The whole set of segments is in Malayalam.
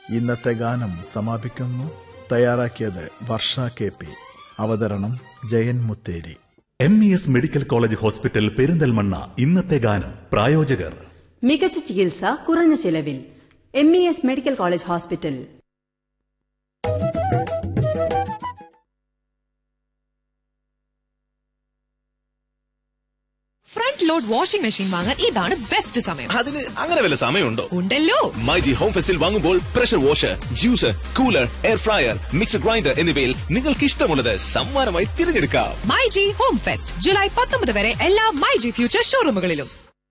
ഇന്നത്തെ ഗാനം സമാപിക്കുന്നു തയ്യാറാക്കിയത് വർഷ കെ പി അവതരണം Jayan Mutheri M E S medical college hospital Perinthalmanna ഇന്നത്തെ ഗാനം പ്രായോജകർ മികച്ച ചികിത്സ കുറഞ്ഞ ചിലവിൽ M E S medical college hospital front load washing machine വാങ്ങാൻ ഇതാണ് ബെസ്റ്റ് സമയം അതിന് അങ്ങനെ വല്ല സമയമുണ്ടോ ഉണ്ടല്ലോ മൈജി ഹോം ഫെസ്റ്റിൽ വാങ്ങുമ്പോൾ pressure washer juicer cooler air fryer mixer grinder എന്നിവയിൽ നിങ്ങൾക്ക് ഇഷ്ടമുള്ളത് സമ്മാനമായി തിരഞ്ഞെടുക്കാം my G home fest July പത്തൊമ്പത് വരെ എല്ലാ മൈ ജി ഫ്യൂച്ചർ ഷോറൂമുകളിലും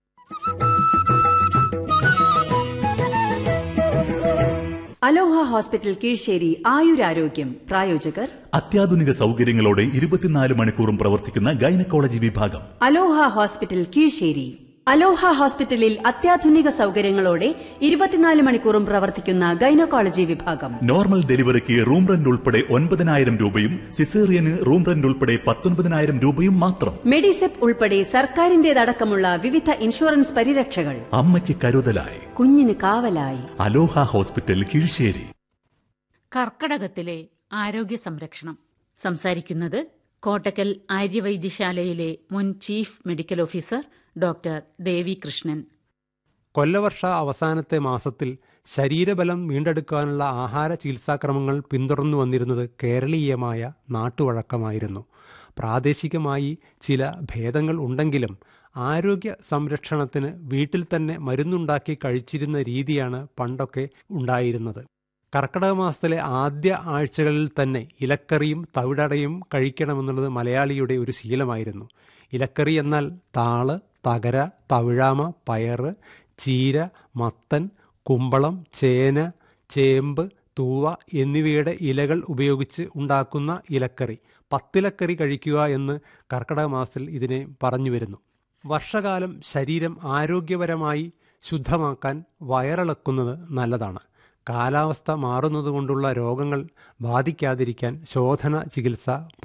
അലോഹ ഹോസ്പിറ്റൽ കീഴ്ശ്ശേരി ആയുരാരോഗ്യം പ്രായോജകർ അത്യാധുനിക സൗകര്യങ്ങളോടെ ഇരുപത്തിനാല് മണിക്കൂറും പ്രവർത്തിക്കുന്ന ഗൈനക്കോളജി വിഭാഗം അലോഹ ഹോസ്പിറ്റൽ കീഴ്ശ്ശേരി അലോഹ ഹോസ്പിറ്റലിൽ അത്യാധുനിക സൗകര്യങ്ങളോടെ ഇരുപത്തിനാല് മണിക്കൂറും പ്രവർത്തിക്കുന്ന ഗൈനക്കോളജി വിഭാഗം നോർമൽ ഡെലിവറിക്ക് റൂം റെന്റ് ഉൾപ്പെടെ ഒൻപതിനായിരം രൂപയും സിസേറിയന് റൂം റെന്റ് ഉൾപ്പെടെ പത്തൊൻപതിനായിരം രൂപയും മാത്രം മെഡിസെപ്പ് ഉൾപ്പെടെ സർക്കാരിന്റേതടക്കമുള്ള വിവിധ ഇൻഷുറൻസ് പരിരക്ഷകൾ അമ്മയ്ക്ക് കരുതലായി കുഞ്ഞിന് കാവലായി അലോഹ ഹോസ്പിറ്റൽ കീഴ്ശ്ശേരി കർക്കടകത്തിലെ ആരോഗ്യ സംരക്ഷണം സംസാരിക്കുന്നത് കോട്ടക്കൽ ആര്യവൈദ്യശാലയിലെ മുൻ chief medical officer doctor Devi Krishnan കൊല്ലവർഷ അവസാനത്തെ മാസത്തിൽ ശരീരബലം വീണ്ടെടുക്കാനുള്ള ആഹാര ചികിത്സാക്രമങ്ങൾ പിന്തുടർന്നു വന്നിരുന്നത് കേരളീയമായ നാട്ടുവഴക്കമായിരുന്നു പ്രാദേശികമായി ചില ഭേദങ്ങൾ ഉണ്ടെങ്കിലും ആരോഗ്യ സംരക്ഷണത്തിന് വീട്ടിൽ തന്നെ മരുന്നുണ്ടാക്കി കഴിച്ചിരുന്ന രീതിയാണ് പണ്ടൊക്കെ ഉണ്ടായിരുന്നത് കർക്കിടക മാസത്തിലെ ആദ്യ ആഴ്ചകളിൽ തന്നെ ഇലക്കറിയും തവിടടയും കഴിക്കണമെന്നുള്ളത് മലയാളിയുടെ ഒരു ശീലമായിരുന്നു ഇലക്കറി എന്നാൽ താള് തകര തവിഴാമ പയറ് ചീര മത്തൻ കുമ്പളം ചേന ചേമ്പ് തൂവ എന്നിവയുടെ ഇലകൾ ഉപയോഗിച്ച് ഉണ്ടാക്കുന്ന ഇലക്കറി പത്തിലക്കറി കഴിക്കുക എന്ന് കർക്കിടക മാസത്തിൽ ഇതിനെ പറഞ്ഞു വരുന്നു വർഷകാലം ശരീരം ആരോഗ്യപരമായി ശുദ്ധമാക്കാൻ വയറിളക്കുന്നത് നല്ലതാണ് കാലാവസ്ഥ മാറുന്നതുകൊണ്ടുള്ള രോഗങ്ങൾ ബാധിക്കാതിരിക്കാൻ ശോധന ചികിത്സ